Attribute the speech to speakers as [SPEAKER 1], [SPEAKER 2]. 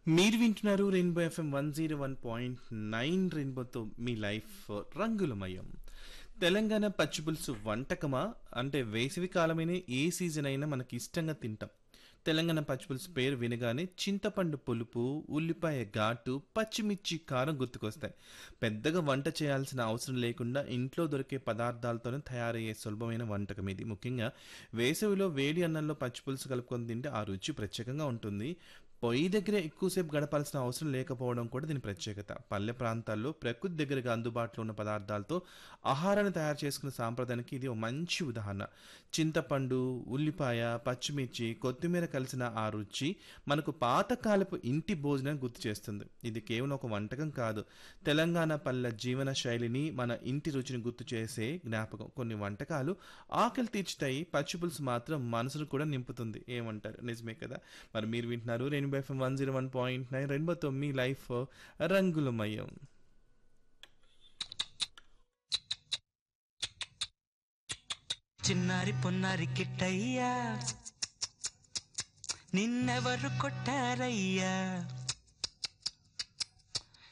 [SPEAKER 1] మీరు వింటున్నారు Rainbow FM one zero one point nine రెయిన్బోతో మీ లైఫ్ రంగులమయం తెలంగాణ పచ్చిపులుసు వంటకమా అంటే వేసవి కాలమైన ఏ సీజన్ అయినా మనకి ఇష్టంగా తింటాం తెలంగాణ పచ్చిపులుసు పేరు వినగానే చింతపండు పులుపు ఉల్లిపాయ ఘాటు పచ్చిమిర్చి కారం గుర్తుకొస్తాయి పెద్దగా వంట చేయాల్సిన అవసరం లేకుండా ఇంట్లో దొరికే పదార్థాలతోనే తయారయ్యే సులభమైన వంటకం ఇది ముఖ్యంగా వేసవిలో వేడి అన్నంలో పచ్చిపులుసు కలుపుకొని తింటే ఆ రుచి ప్రత్యేకంగా ఉంటుంది పొయ్యి దగ్గర ఎక్కువసేపు గడపాల్సిన అవసరం లేకపోవడం కూడా దీని ప్రత్యేకత పల్లె ప్రాంతాల్లో ప్రకృతి దగ్గరగా అందుబాటులో ఉన్న పదార్థాలతో ఆహారాన్ని తయారు చేసుకునే సాంప్రదాయానికి ఇది ఒక మంచి ఉదాహరణ చింతపండు ఉల్లిపాయ పచ్చిమిర్చి కొత్తిమీర కలిసిన ఆ రుచి మనకు పాతకాలపు ఇంటి భోజనం గుర్తు చేస్తుంది ఇది కేవలం ఒక వంటకం కాదు తెలంగాణ పల్లె జీవన శైలిని మన ఇంటి రుచిని గుర్తు చేసే జ్ఞాపకం కొన్ని వంటకాలు ఆకలి తీర్చుతాయి పచ్చిపులుసు మాత్రం మనసును కూడా నింపుతుంది ఏమంటారు నిజమే కదా మరి మీరు వింటున్నారు Rainbow FM one zero one point nine రెయిన్బోతో మీ లైఫ్ రంగులమయం
[SPEAKER 2] చిన్నారి పొన్నారి కిట్టయ్యా నిన్నెవరు కొట్టారయ్యా